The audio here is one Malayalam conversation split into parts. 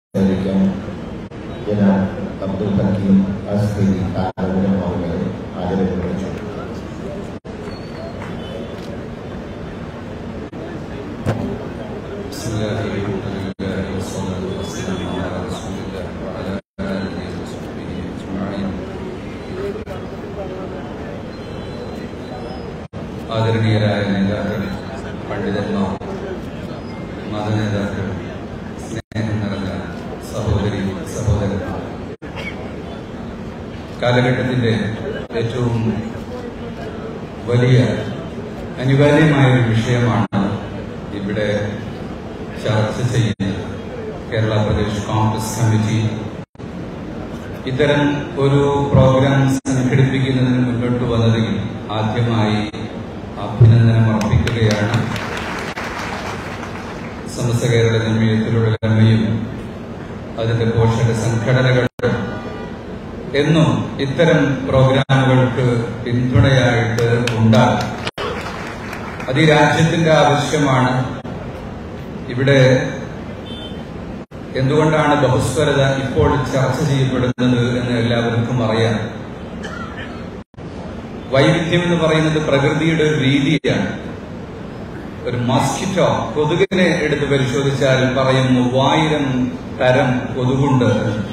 സംസാരിക്കാൻ ജനാബ് അബ്ദുൽ ഹക്കീം അസ്ഹരി കാലപുരം അവരെ ആദരവ് بسم الله الحمد لله والصلاة والسلام على رسول الله وعلى آله وصحبه أجمعين ആദരണീയരായ നേതാക്കൾ പണ്ഡിതന്മാർ മതനേതാക്കൾ സ്നേഹം നിറഞ്ഞ സഹോദരി സഹോദരന്മാർ കാലഘട്ടത്തിന്റെ ഏറ്റവും വലിയ അനിവാര്യമായ ഒരു വിഷയമാണ് ഇവിടെ ചർച്ച ചെയ്യുന്നത് കേരള പ്രദേശ് കോൺഗ്രസ് കമ്മിറ്റി ഇത്തരം ഒരു പ്രോഗ്രാം സംഘടിപ്പിക്കുന്നതിന് മുന്നോട്ട് വന്നതിൽ ആദ്യമായി അഭിനന്ദനം അർപ്പിക്കുകയാണ് സമസ്ത കേരള ജമീയത്തിലുള്ള അമ്മയും അതിന്റെ പോഷക സംഘടനകളും എന്നും ഇത്തരം പ്രോഗ്രാമുകൾക്ക് പിന്തുണയായിട്ട് ഉണ്ടാകും അത് ഈ രാജ്യത്തിന്റെ ആവശ്യമാണ് ഇവിടെ എന്തുകൊണ്ടാണ് ബഹുസ്വരത ഇപ്പോൾ ചർച്ച ചെയ്യപ്പെടുന്നത് എന്ന് എല്ലാവർക്കും അറിയാം വൈവിധ്യം എന്ന് പറയുന്നത് പ്രകൃതിയുടെ ഒരു രീതിയാണ് ഒരു മസ്കിറ്റോ കൊതുകിനെ എടുത്ത് പരിശോധിച്ചാൽ പറയും മൂവായിരം തരം കൊതുകുണ്ട്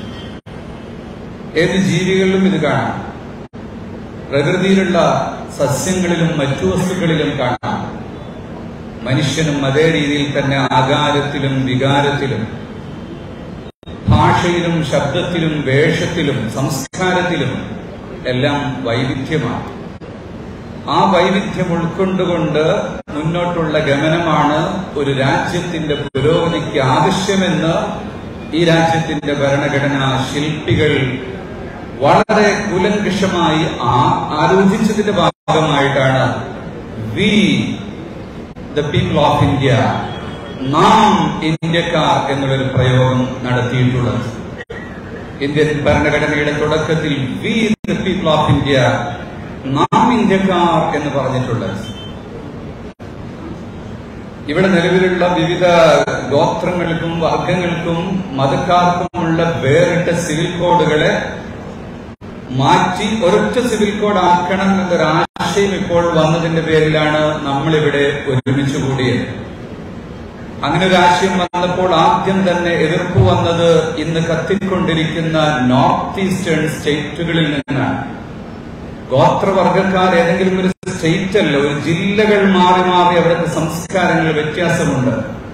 ഏത് ജീവികളിലും ഇത് കാണാം പ്രകൃതിയിലുള്ള സസ്യങ്ങളിലും മറ്റു വസ്തുക്കളിലും കാണാം മനുഷ്യനും അതേ രീതിയിൽ തന്നെ ആകാരത്തിലും വികാരത്തിലും ഭാഷയിലും ശബ്ദത്തിലും വേഷത്തിലും സംസ്കാരത്തിലും എല്ലാം വൈവിധ്യമാണ് ആ വൈവിധ്യം ഉൾക്കൊണ്ടുകൊണ്ട് മുന്നോട്ടുള്ള ഗമനമാണ് ഒരു രാജ്യത്തിന്റെ പുരോഗതിക്ക് ആവശ്യമെന്ന് ഈ രാജ്യത്തിന്റെ ഭരണഘടനാ ശില്പികൾ വളരെ കുലങ്കഷമായി ആ- ആലോചിച്ചതിന്റെ ഭാഗമായിട്ടാണ് we the people of India നാം ഇന്ത്യക്കാർ എന്നുള്ളൊരു പ്രയോഗം നടത്തിയിട്ടുള്ളത് ഇന്ത്യൻ ഭരണഘടനയുടെ തുടക്കത്തിൽ we the people of India നാം ഇന്ത്യക്കാർ എന്ന് പറഞ്ഞിട്ടുള്ളത് ഇവിടെ നിലവിലുള്ള വിവിധ ഗോത്രങ്ങൾക്കും വർഗങ്ങൾക്കും മതക്കാർക്കുമുള്ള വേറിട്ട സിവിൽ കോഡുകളെ മാറ്റി ഒരൊറ്റ സിവിൽ കോഡ് ആക്കണം എന്നൊരു ആശയം ഇപ്പോൾ വന്നതിന്റെ പേരിലാണ് നമ്മളിവിടെ ഒരുമിച്ച് കൂടിയത് അങ്ങനെ ഒരു ആശയം വന്നപ്പോൾ ആദ്യം തന്നെ എതിർപ്പ് വന്നത് ഇന്ന് കത്തിക്കൊണ്ടിരിക്കുന്ന നോർത്ത് ഈസ്റ്റേൺ സ്റ്റേറ്റുകളിൽ നിന്നാണ് ഗോത്രവർഗക്കാർ ഏതെങ്കിലും ഒരു സ്റ്റേറ്റ് അല്ല ഒരു ജില്ലകൾ മാറി മാറി അവിടുത്തെ സംസ്കാരങ്ങൾ വ്യത്യാസമുണ്ട്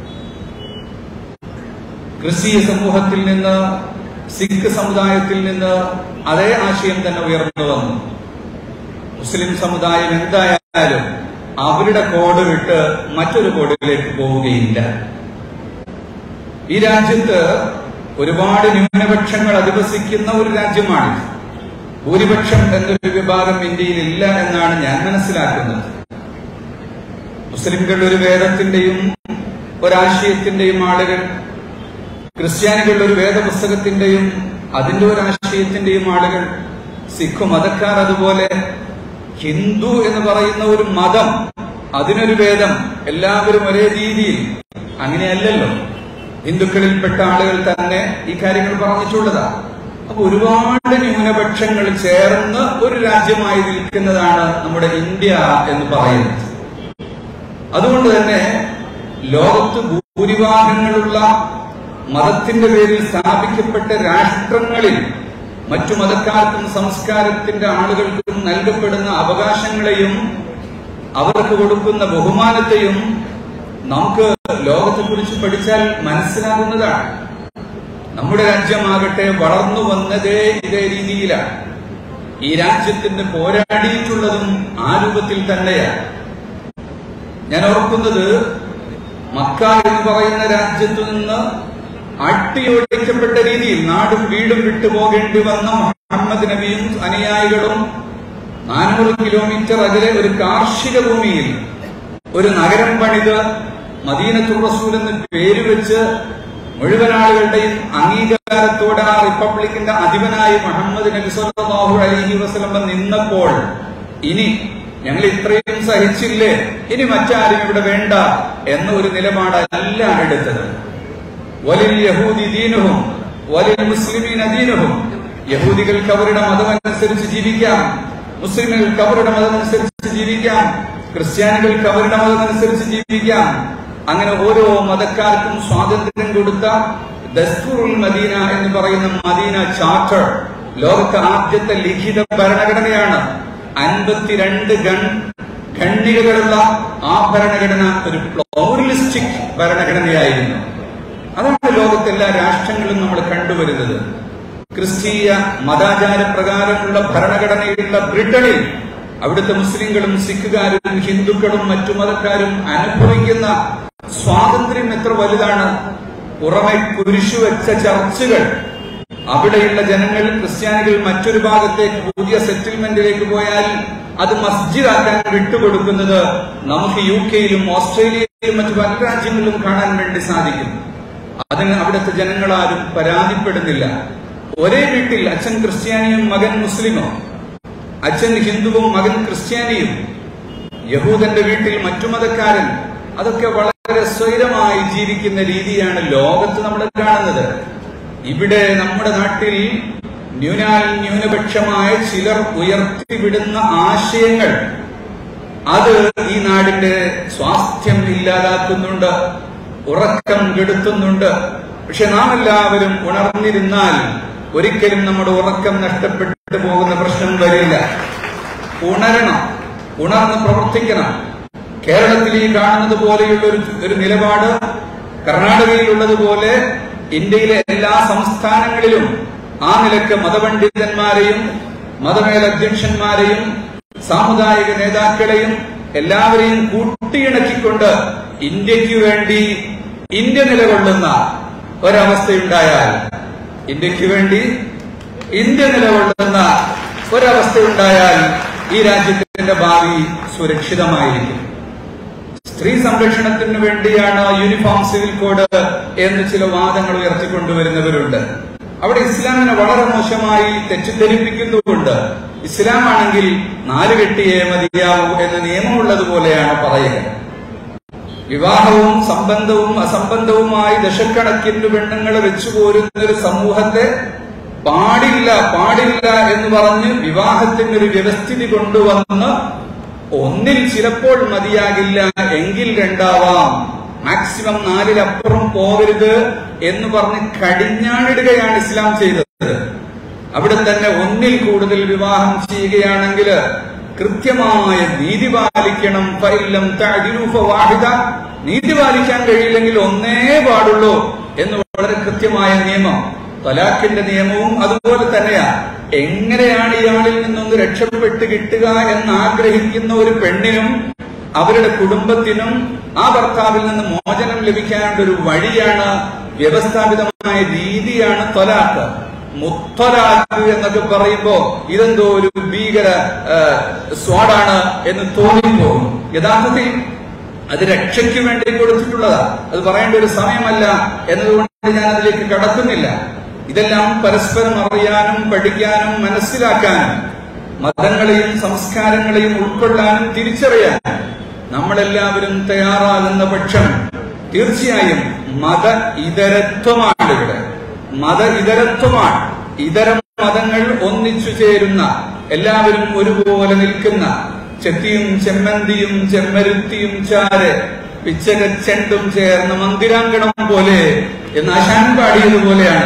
ക്രിസ്തീയ സമൂഹത്തിൽ നിന്ന് സിഖ് സമുദായത്തിൽ നിന്ന് അതേ ആശയം തന്നെ ഉയർന്നു വന്നു മുസ്ലിം സമുദായം എന്തായാലും അവരുടെ കോഡ് വിട്ട് മറ്റൊരു കോഡിലേക്ക് പോവുകയില്ല ഈ രാജ്യത്ത് ഒരുപാട് ന്യൂനപക്ഷങ്ങൾ അധിവസിക്കുന്ന ഒരു രാജ്യമാണ് ഭൂരിപക്ഷം എന്നൊരു വിഭാഗം ഇന്ത്യയിൽ ഇല്ല എന്നാണ് ഞാൻ മനസ്സിലാക്കുന്നത് മുസ്ലിംകൾ ഒരു വേദത്തിന്റെയും ഒരാശയത്തിന്റെയും ആളുകൾ ക്രിസ്ത്യാനികൾ ഒരു വേദപുസ്തകത്തിന്റെയും അതിന്റെ ഒരു ആശയത്തിന്റെയും ആളുകൾ സിഖ് മതക്കാർ അതുപോലെ ഹിന്ദു എന്ന് പറയുന്ന ഒരു മതം അതിനൊരു വേദം എല്ലാവരും ഒരേ രീതിയിൽ അങ്ങനെയല്ലല്ലോ ഹിന്ദുക്കളിൽപ്പെട്ട ആളുകൾ തന്നെ ഈ കാര്യങ്ങൾ പറഞ്ഞിട്ടുള്ളതാ അപ്പൊ ഒരുപാട് ന്യൂനപക്ഷങ്ങൾ ചേർന്ന് ഒരു രാജ്യമായി നിൽക്കുന്നതാണ് നമ്മുടെ ഇന്ത്യ എന്ന് പറയുന്നത് അതുകൊണ്ട് തന്നെ ലോകത്ത് ഭൂരിഭാഗങ്ങളുള്ള മതത്തിന്റെ പേരിൽ സ്ഥാപിക്കപ്പെട്ട രാഷ്ട്രങ്ങളിൽ മറ്റു മതക്കാർക്കും സംസ്കാരത്തിന്റെ ആളുകൾക്കും നൽകപ്പെടുന്ന അവകാശങ്ങളെയും അവർക്ക് കൊടുക്കുന്ന ബഹുമാനത്തെയും നമുക്ക് ലോകത്തെക്കുറിച്ച് പഠിച്ചാൽ മനസ്സിലാകുന്നതാണ് നമ്മുടെ രാജ്യമാകട്ടെ വളർന്നു വന്നതേ ഇതേ രീതിയിലാണ് ഈ രാജ്യത്തിന് പോരാടിയിട്ടുള്ളതും ആ രൂപത്തിൽ തന്നെയാണ് ഞാൻ ഓർക്കുന്നത് മക്ക എന്ന് പറയുന്ന രാജ്യത്തു നിന്ന് അട്ടിയൊഴിക്കപ്പെട്ട രീതിയിൽ നാടും വീടും വിട്ടുപോകേണ്ടി വന്ന മുഹമ്മദ് നബിയും അനുയായികളും നാനൂറ് കിലോമീറ്റർ അകലെ ഒരു കാർഷിക ഭൂമിയിൽ ഒരു നഗരം പണിത് മദീനത്തുർ റസൂൽ എന്ന് പേര് വെച്ച് മുഴുവൻ ആളുകളുടെയും അംഗീകാരത്തോടെ ആ റിപ്പബ്ലിക്കിന്റെ അധിപനായി മുഹമ്മദ് നബി സല്ലല്ലാഹു അലൈഹി വസല്ലം നിന്നപ്പോൾ ഇനി ഞങ്ങൾ ഇത്രയും സഹിച്ചില്ലേ ഇനി മറ്റാരും ഇവിടെ വേണ്ട എന്ന ഒരു നിലപാടല്ല എടുത്തത് വലിൽ യഹൂദി ദീനുഹും വലിൽ മുസ്ലിമീൻ അദീനഹും യഹൂദികൾക്ക് അവരുടെ മതമനുസരിച്ച് ജീവിക്കാം മുസ്ലിമുകൾക്ക് അവരുടെ മതമനുസരിച്ച് ജീവിക്കാം ക്രിസ്ത്യാനികൾക്ക് അവരുടെ മതമനുസരിച്ച് ജീവിക്കാം അങ്ങനെ ഓരോ മതക്കാർക്കും സ്വാതന്ത്ര്യം കൊടുത്ത ദസ്തൂറുൽ മദീന എന്ന് പറയുന്ന മദീന ചാർട്ടർ ലോകത്തെ ആദ്യത്തെ ലിഖിത ഭരണഘടനയാണ് അൻപത്തിരണ്ട് ഗൺ ഖണ്ഡികകളുള്ള ആ ഭരണഘടന ഒരു പ്ലോറലിസ്റ്റിക് ഭരണഘടനയായിരുന്നു അതാണ് ലോകത്തെ എല്ലാ രാഷ്ട്രങ്ങളും നമ്മൾ കണ്ടുവരുന്നത് ക്രിസ്തീയ മതാചാര പ്രകാരമുള്ള ഭരണഘടനയുള്ള ബ്രിട്ടനിൽ അവിടുത്തെ മുസ്ലിങ്ങളും സിഖുകാരും ഹിന്ദുക്കളും മറ്റു മതക്കാരും അനുഭവിക്കുന്ന സ്വാതന്ത്ര്യം എത്ര വലുതാണ് പുറമെ കുരിശു വെച്ച ചർച്ചുകൾ അവിടെയുള്ള ജനങ്ങൾ ക്രിസ്ത്യാനികൾ മറ്റൊരു ഭാഗത്തേക്ക് പുതിയ സെറ്റിൽമെന്റിലേക്ക് പോയാൽ അത് മസ്ജിദാക്കാൻ വിട്ടുകൊടുക്കുന്നത് നമുക്ക് യു കെയിലും ഓസ്ട്രേലിയയിലും മറ്റു പല രാജ്യങ്ങളിലും കാണാൻ വേണ്ടി സാധിക്കും അതിന് അവിടുത്തെ ജനങ്ങളാരും പരാതിപ്പെടുന്നില്ല ഒരേ വീട്ടിൽ അച്ഛൻ ക്രിസ്ത്യാനിയും മകൻ മുസ്ലിമോ അച്ഛൻ ഹിന്ദുവും മകൻ ക്രിസ്ത്യാനിയും യഹൂദന്റെ വീട്ടിൽ മറ്റു മതക്കാരൻ അതൊക്കെ വളരെ സ്വൈരമായി ജീവിക്കുന്ന രീതിയാണ് ലോകത്ത് നമ്മൾ കാണുന്നത് ഇവിടെ നമ്മുടെ നാട്ടിൽ ന്യൂനാൽ ന്യൂനപക്ഷമായ ചിലർ ഉയർത്തിവിടുന്ന ആശയങ്ങൾ അത് ഈ നാടിന്റെ സ്വാസ്ഥ്യം ഇല്ലാതാക്കുന്നുണ്ട് ഉറക്കം കെടുത്തുന്നുണ്ട് പക്ഷെ നാം എല്ലാവരും ഉണർന്നിരുന്നാൽ ഒരിക്കലും നമ്മുടെ ഉറക്കം നഷ്ടപ്പെട്ടു പോകുന്ന പ്രശ്നം വരില്ല ഉണരണം ഉണർന്ന് പ്രവർത്തിക്കണം കേരളത്തിൽ ഈ കാണുന്നത് പോലെയുള്ള ഒരു ഒരു നിലപാട് കർണാടകയിലുള്ളതുപോലെ ഇന്ത്യയിലെ എല്ലാ സംസ്ഥാനങ്ങളിലും ആ നിലക്ക് മതപണ്ഡിതന്മാരെയും മതമേലധ്യക്ഷന്മാരെയും സാമുദായിക നേതാക്കളെയും എല്ലാവരെയും കൂട്ടിയിണക്കിക്കൊണ്ട് ഇന്ത്യക്ക് വേണ്ടി ഇന്ത്യ നിലകൊള്ളുന്ന ഒരവസ്ഥയുണ്ടായാൽ ഇന്ത്യക്ക് വേണ്ടി ഇന്ത്യ നിലകൊള്ളുന്ന ഒരവസ്ഥയുണ്ടായാൽ ഈ രാജ്യത്തിന്റെ ഭാവി സുരക്ഷിതമായിരിക്കും സ്ത്രീ സംരക്ഷണത്തിന് വേണ്ടിയാണ് യൂണിഫോം സിവിൽ കോഡ് എന്ന് ചില വാദങ്ങൾ ഉയർത്തിക്കൊണ്ടുവരുന്നവരുണ്ട് അവിടെ ഇസ്ലാമിനെ വളരെ മോശമായി തെറ്റിദ്ധരിപ്പിക്കുന്നുമുണ്ട് ഇസ്ലാം ആണെങ്കിൽ നാല് കെട്ടിയേ മതിയാവൂ എന്ന നിയമമുള്ളതുപോലെയാണ് പറയുക വിവാഹവും സംബന്ധവും അസംബന്ധവുമായി ദശക്കണക്കിന് പെണ്ണുങ്ങളെ വെച്ചു പോരുന്ന ഒരു സമൂഹത്തെ പാടില്ല പാടില്ല എന്ന് പറഞ്ഞ് വിവാഹത്തിന് ഒരു വ്യവസ്ഥിതി കൊണ്ടുവന്ന് ഒന്നിൽ ചിലപ്പോൾ മതിയാകില്ല എങ്കിൽ രണ്ടാവാം മാക്സിമം നാലിലപ്പുറം പോകരുത് എന്ന് പറഞ്ഞ് കടിഞ്ഞാണിടുകയാണ് ഇസ്ലാം ചെയ്തത് അവിടെ തന്നെ ഒന്നിൽ കൂടുതൽ വിവാഹം ചെയ്യുകയാണെങ്കിൽ കൃത്യമായ നീതി പാലിക്കണം ഫൈലം തഅദിലു ഫവാഹിദ നീതി പാലിക്കാൻ കഴിയില്ലെങ്കിൽ ഒന്നേ പാടുള്ളൂ എന്ന് വളരെ കൃത്യമായ നിയമം തലാഖിന്റെ നിയമവും അതുപോലെ തന്നെയാ എങ്ങനെയാണ് ഇയാളിൽ നിന്നൊന്ന് രക്ഷപ്പെട്ട് കിട്ടുക എന്ന് ആഗ്രഹിക്കുന്ന ഒരു പെണ്ണിനും അവരുടെ കുടുംബത്തിനും ആ ഭർത്താവിൽ നിന്ന് മോചനം ലഭിക്കാനുള്ള ഒരു വഴിയാണ് വ്യവസ്ഥാപിതമായ രീതിയാണ് തൊലാഖ് മുത്തലാഖ് എന്നൊക്കെ പറയുമ്പോ ഇതെന്തോ ഒരു ഭീകര ആ, സ്വാഡാണ് എന്ന് തോന്നിപ്പോകും യഥാർത്ഥത്തിൽ അത് രക്ഷയ്ക്ക് വേണ്ടി കൊടുത്തിട്ടുള്ളതാ അത് പറയേണ്ട ഒരു സമയമല്ല എന്നതുകൊണ്ട് ഞാൻ അതിലേക്ക് കടക്കുന്നില്ല ഇതെല്ലാം പരസ്പരം അറിയാനും പഠിക്കാനും മനസ്സിലാക്കാനും മതങ്ങളെയും സംസ്കാരങ്ങളെയും ഉൾക്കൊള്ളാനും തിരിച്ചറിയാനും നമ്മളെല്ലാവരും തയ്യാറാകുന്ന പക്ഷം തീർച്ചയായും മത ഇതരത്വമാണ് ഇവിടെ മത ഇതരത്വമാണ് ഇതര മതങ്ങൾ ഒന്നിച്ചു ചേരുന്ന എല്ലാവരും ഒരുപോലെ നിൽക്കുന്ന ചെത്തിയും ചെമ്മന്തിയും ചെമ്മരുത്തിയും ചാര് പിച്ചകച്ചെണ്ടും ചേർന്ന മന്ദിരാങ്കണം പോലെ എന്ന് ആശാൻ പാടിയതുപോലെയാണ്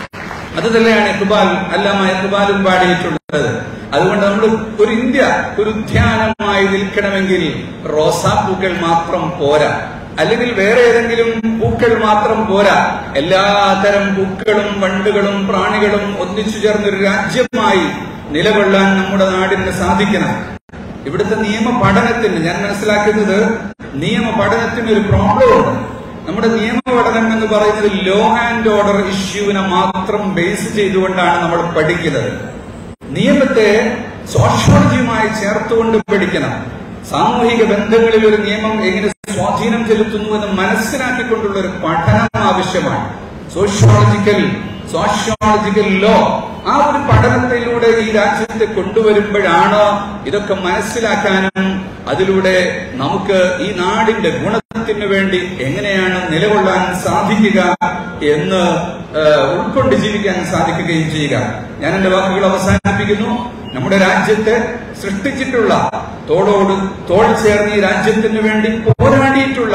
അത് തന്നെയാണ് ഇഖ്ബാൽ അല്ലാമ ഇഖ്ബാലും പാടിയിട്ടുള്ളത് അതുകൊണ്ട് നമ്മൾ ഒരു ഇന്ത്യ ഒരു ഉദ്യാനമായി നിൽക്കണമെങ്കിൽ റോസാപ്പൂക്കൾ മാത്രം പോരാ അല്ലെങ്കിൽ വേറെ ഏതെങ്കിലും പൂക്കൾ മാത്രം പോരാ എല്ലാതരം പൂക്കളും വണ്ടുകളും പ്രാണികളും ഒന്നിച്ചു ചേർന്നൊരു രാജ്യമായി നിലകൊള്ളാൻ നമ്മുടെ നാടിന് സാധിക്കണം ഇവിടുത്തെ നിയമ പഠനത്തിന് ഞാൻ മനസ്സിലാക്കുന്നത് നിയമ പഠനത്തിന് ഒരു പ്രോബ്ലം ഉണ്ട് നമ്മുടെ നിയമ പഠനം എന്ന് പറയുന്നത് ലോ ആൻഡ് ഓർഡർ ഇഷ്യൂവിനെ മാത്രം ബേസ് ചെയ്തുകൊണ്ടാണ് നമ്മൾ പഠിക്കുന്നത് നിയമത്തെ സോഷ്യോളജിയുമായി ചേർത്തുകൊണ്ട് പഠിക്കണം സാമൂഹിക ബന്ധങ്ങളിൽ ഒരു നിയമം എങ്ങനെ സ്വാധീനം ചെലുത്തുന്നു എന്ന് മനസ്സിലാക്കിക്കൊണ്ടുള്ള ഒരു പഠനം ആവശ്യമാണ് സോഷ്യോളജിക്കൽ സോഷ്യോളജിക്കൽ ലോ ആ ഒരു പഠനത്തിലൂടെ ഈ രാജ്യത്തെ കൊണ്ടുവരുമ്പോഴാണ് ഇതൊക്കെ മനസ്സിലാക്കാനും അതിലൂടെ നമുക്ക് ഈ നാടിന്റെ ഗുണ സമാധാനത്തിന് വേണ്ടി എങ്ങനെയാണ് നിലകൊള്ളാൻ സാധിക്കുക എന്ന് ഏഹ്, ഉൾക്കൊണ്ട് ജീവിക്കാൻ സാധിക്കുകയും ചെയ്യുക ഞാൻ എന്റെ വാക്കുകൾ അവസാനിപ്പിക്കുന്നു നമ്മുടെ രാജ്യത്തെ സൃഷ്ടിച്ചിട്ടുള്ള തോളോട് തോൾ ചേർന്ന് ഈ രാജ്യത്തിന് വേണ്ടി പോരാടിയിട്ടുള്ള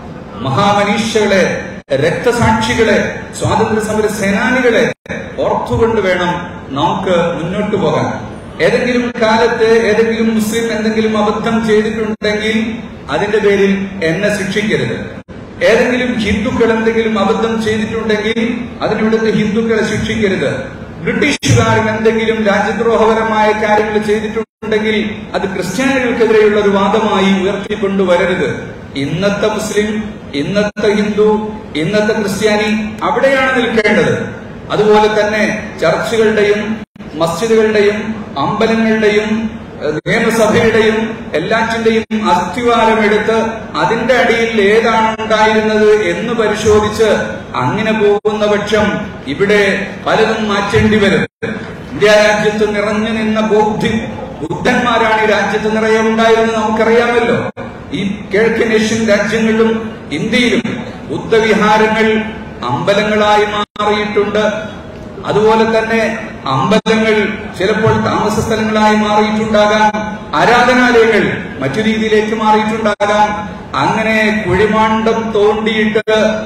മഹാമനീഷകളെ രക്തസാക്ഷികളെ സ്വാതന്ത്ര്യ സമര സേനാനികളെ ഓർത്തുകൊണ്ട് വേണം നമുക്ക് മുന്നോട്ട് പോകാൻ ഏതെങ്കിലും കാലത്ത് ഏതെങ്കിലും മുസ്ലിം എന്തെങ്കിലും അബദ്ധം ചെയ്തിട്ടുണ്ടെങ്കിൽ അതിന്റെ പേരിൽ എന്നെ ശിക്ഷിക്കരുത് ഏതെങ്കിലും ഹിന്ദുക്കൾ എന്തെങ്കിലും അബദ്ധം ചെയ്തിട്ടുണ്ടെങ്കിൽ അതിനിവിടുത്തെ ഹിന്ദുക്കളെ ശിക്ഷിക്കരുത് ബ്രിട്ടീഷുകാരും എന്തെങ്കിലും രാജ്യദ്രോഹപരമായ കാര്യങ്ങൾ ചെയ്തിട്ടുണ്ടെങ്കിൽ അത് ക്രിസ്ത്യാനികൾക്കെതിരെയുള്ള ഒരു വാദമായി ഉയർത്തിക്കൊണ്ടുവരരുത് ഇന്നത്തെ മുസ്ലിം ഇന്നത്തെ ഹിന്ദു ഇന്നത്തെ ക്രിസ്ത്യാനി അവിടെയാണ് നിൽക്കേണ്ടത് അതുപോലെ തന്നെ ചർച്ചുകളുടെയും മസ്ജിദുകളുടെയും അമ്പലങ്ങളുടെയും ഏഹ്, നിയമസഭയുടെയും എല്ലാറ്റിന്റെയും അസ്ഥിവാരമെടുത്ത് അതിന്റെ അടിയിൽ ഏതാണ് ഉണ്ടായിരുന്നത് എന്ന് പരിശോധിച്ച് അങ്ങനെ പോകുന്ന പക്ഷം ഇവിടെ പലതും മാറ്റേണ്ടി വരും ഇന്ത്യ രാജ്യത്ത് നിറഞ്ഞു നിന്ന ബൗദ്ധി ബുദ്ധന്മാരാണ് ഈ രാജ്യത്ത് നിറയെ ഉണ്ടായിരുന്നത് നമുക്കറിയാമല്ലോ ഈ കിഴക്കൻ ഏഷ്യൻ രാജ്യങ്ങളിലും ഇന്ത്യയിലും ബുദ്ധവിഹാരങ്ങൾ അമ്പലങ്ങളായി മാറിയിട്ടുണ്ട് അതുപോലെ തന്നെ അമ്പലങ്ങൾ ചിലപ്പോൾ താമസ സ്ഥലങ്ങളായി മാറിയിട്ടുണ്ടാകാം ആരാധനാലയങ്ങൾ മറ്റു രീതിയിലേക്ക് മാറിയിട്ടുണ്ടാകാം അങ്ങനെ കുഴിമാണ്ടം തോണ്ടിയിട്ട്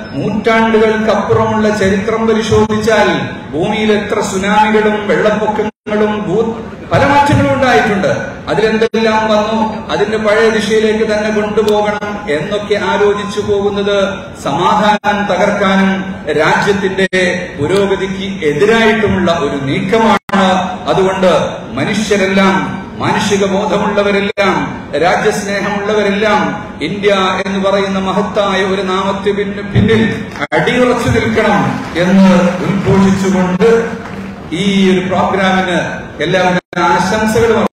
നൂറ്റാണ്ടുകൾക്കപ്പുറമുള്ള ചരിത്രം പരിശോധിച്ചാൽ ഭൂമിയിൽ എത്ര സുനാമികളും വെള്ളപ്പൊക്കങ്ങളും ഭൂ- പല മാറ്റങ്ങളും ഉണ്ടായിട്ടുണ്ട് അതിലെന്തെല്ലാം വന്നു അതിന്റെ പഴയ ദിശയിലേക്ക് തന്നെ കൊണ്ടുപോകണം എന്നൊക്കെ ആലോചിച്ചു പോകുന്നത് സമാധാനം തകർക്കാനും രാജ്യത്തിന്റെ പുരോഗതിക്ക് എതിരായിട്ടുമുള്ള ഒരു നീക്കമാണ് അതുകൊണ്ട് മനുഷ്യരെല്ലാം മാനുഷിക ബോധമുള്ളവരെല്ലാം രാജ്യസ്നേഹമുള്ളവരെല്ലാം ഇന്ത്യ എന്ന് പറയുന്ന മഹത്തായ ഒരു നാമത്തിന് പിന്നിൽ- പിന്നിൽ അടിയുറച്ചു നിൽക്കണം എന്ന് ഉദ്ഘോഷിച്ചുകൊണ്ട് ഈ ഒരു പ്രോഗ്രാമിന് എല്ലാവരും ആശംസകളും